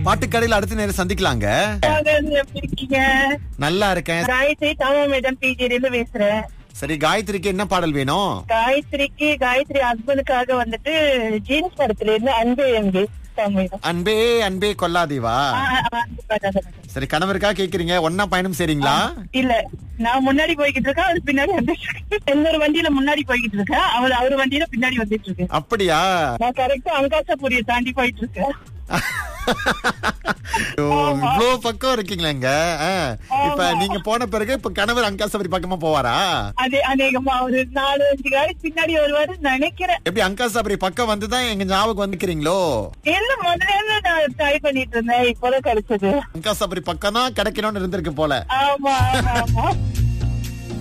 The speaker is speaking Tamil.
பாட்டுக்கடையில அடுத்த நேரம் சந்திக்கலாங்க எப்படி இருக்கீங்க நல்லா இருக்கேன் காயத்ரி தமிழ் மேடம் பிஜில இருந்து பேசுறேன் சரி காயத்ரிக்கு என்ன பாடல் வேணும் காயத்ரிக்கு காயத்ரி ஹஸ்பண்டுக்காக வந்துட்டு ஜீன்ஸ் படத்துல இருந்து அன்பு எங்கே தமிழ் அன்பே அன்பே கொல்லாதேவா சரி கணவருக்கா கேக்குறீங்க ஒன்னா பயணம் செய்றீங்களா இல்ல நான் முன்னாடி போய்கிட்டு இருக்கேன் அவர் பின்னாடி வந்துட்டு இருக்கு இன்னொரு வண்டியில முன்னாடி போய்கிட்டு இருக்கேன் அவர் அவர் வண்டியில பின்னாடி வந்துட்டு இருக்கு அப்படியா நான் கரெக்டா அங்காசபுரிய தாண்டி போயிட்டு இருக்கேன் ஓ, இவ்ளோ பக்கம் இருக்கீங்களேங்க ஆ. இப்ப நீங்க போன பிறகு இப்ப கணவர் அங்காசபரி பக்கமா போவாரா அதே அநேகமா ஒரு நாலு அஞ்சு காடி பின்னாடி வருவாரு நினைக்கிறேன் எப்படி அங்காசபரி பக்கம் வந்துதான் எங்க ஞாபகம் வந்துக்கிறீங்களோ இல்ல முதல்ல இருந்து நான் ட்ரை பண்ணிட்டு இருந்தேன் இப்பதான் கிடைச்சது அங்காசபரி பக்கம் தான் கிடைக்கணும்னு இருந்திருக்கு போல ஆமா ஆமா ஆமா